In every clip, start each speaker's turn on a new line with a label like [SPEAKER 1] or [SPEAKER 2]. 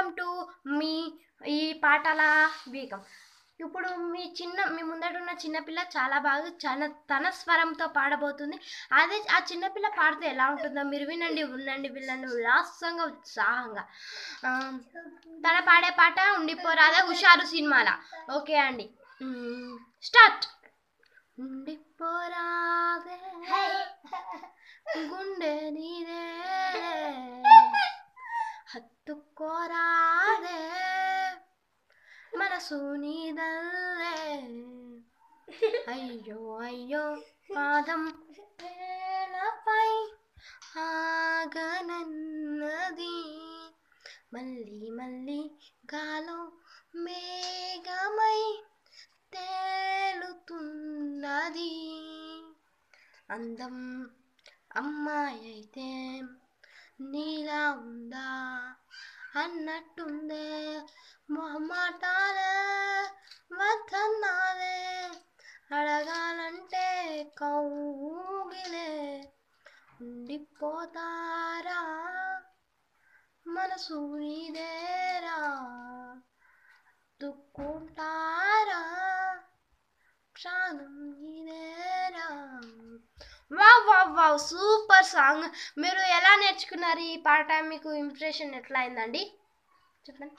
[SPEAKER 1] Welcome to me ఈ పాటల వీకం ఇప్పుడు మీ చిన్న మీ ముందట ఉన్న చిన్నపిల్ల చాలా బాగా చాలా తన స్వరంతో పాడబోతుంది అదే ఆ చిన్నపిల్ల పాడితే ఎలా ఉంటుందో మీరు వినండి ఉండండి వినండి ఉల్లాసంగా ఉత్సాహంగా ఆ, తన పాడే పాట ఉండిపోరాదా హుషారు సినిమాల ఓకే అండి మ్మ్, స్టార్ట్ ఉండిపోరాదే గుండె నీదే హత్తుకోరాదే మనసు నీదల్లే అయ్యో అయ్యో పాదం వేళపై ఆగనన్నది మళ్ళీ మళ్ళీ గాలో మేఘమై తేలుతున్నది అందం అమ్మాయి అయితే నీలా ఉందా అన్నట్టుందే మొహమాటాలే వద్దన్నాలే అడగాలంటే కౌగిలే ఉండిపోతారా మనసు నీదేరా దుక్కుంటారా ప్రాణం నీదేరా wow wow wow super song మీరు ఎలా నేర్చుకున్నారు ఈ పాట మీకు ఇంప్రెషన్ ఎట్లా అయిందండి చెప్పండి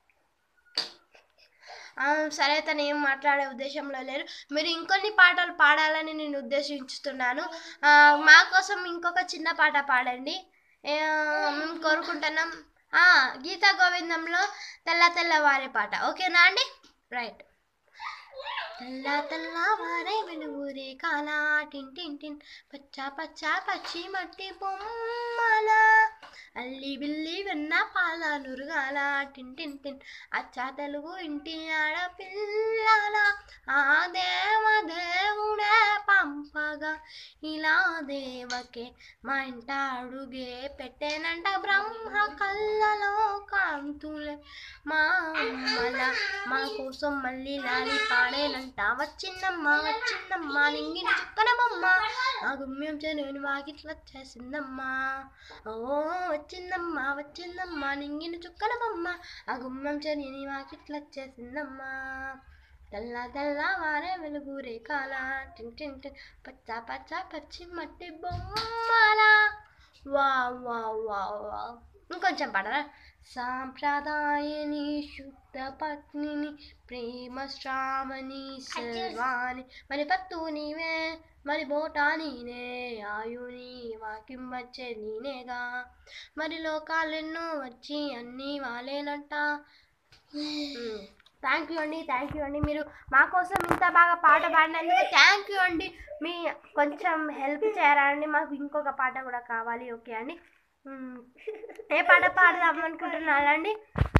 [SPEAKER 1] ఆ, సరే తను ఏం మాట్లాడే ఉద్దేశంలో లేరు మీరు ఇంకొన్ని పాటలు పాడాలని నేను ఉద్దేశించుతున్నాను ఆ, మా కోసం ఇంకొక చిన్న పాట పాడండి ఏ, మేము కోరుకుంటున్నాం ఆ, గీతా గోవిందంలో తెల్ల తెల్లవారే పాట ఓకేనా అండి రైట్ తెల్ల తెల్లవారే వెలుగురే కాలా టిన్ టిన్ టిన్ పచ్చ పచ్చ పచ్చి మట్టి బొమ్మల అల్లి బిల్లి వెన్న పాల నురుగాల టిన్ టిన్ టిన్ అచ్చా తెలుగు ఇంటి ఆడపిల్లల ఆ దేవ దేవుడే పంపగా ఇలా దేవకే మా ఇంట అడుగే పెట్టేనంట బ్రహ్మ కళ్ళలో కాంతులే మా అమ్మల మా కోసం మళ్ళీ లాలి పాడేనంట వచ్చిందమ్మ వచ్చిందమ్మ నింగిని చుక్కనమ్మమ్మ ఆ గుమ్యం చెరువుని వాకిట్ల చేసిందమ్మా ఓ వచ్చిందమ్మా వచ్చిందమ్మా నింగిని చుక్కనమ్మమ్మ ఆ గుమ్మం చెరువుని వాకిట్ల చేసిందమ్మా తెల్ల తెల్ల వారే వెలుగురే కాల టిన్ టిన్ టిన్ పచ్చ పచ్చ పచ్చి మట్టి బొమ్మల వా వా వా వా ఇంకొంచెం పాడరా సాంప్రదాయని శుద్ధ పత్నిని ప్రేమ శ్రావణి శర్వాణి మరి పత్తు నీవే మరి బోటా నీనే ఆయుని వాకింబచ్చే నీనేగా మరి లోకాలెన్నో వచ్చి అన్నీ వాలేనంట థ్యాంక్ యూ అండి థ్యాంక్ యూ అండి మీరు మా కోసం ఇంత బాగా పాట పాడినందుకు థ్యాంక్ యూ అండి మీ కొంచెం హెల్ప్ చేయరా అండి మాకు ఇంకొక పాట కూడా కావాలి ఓకే అండి మ్మ్. ఏ పాట పాడదాం అనుకుంటున్నారండి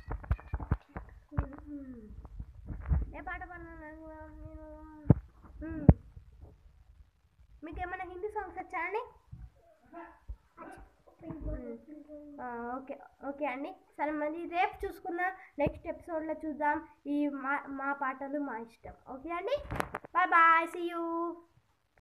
[SPEAKER 1] మ్మ్. ఏ పాట పాడాను నేను మ్మ్. మీకు ఏమైనా హిందీ సాంగ్స్ వచ్చా అండి ఆ, ఓకే ఓకే అండి సరే మరి రేపు చూసుకుందాం నెక్స్ట్ ఎపిసోడ్లో చూద్దాం ఈ మా మా పాటలు మా ఇష్టం ఓకే అండి బాయ్ బాయ్ సీ యూ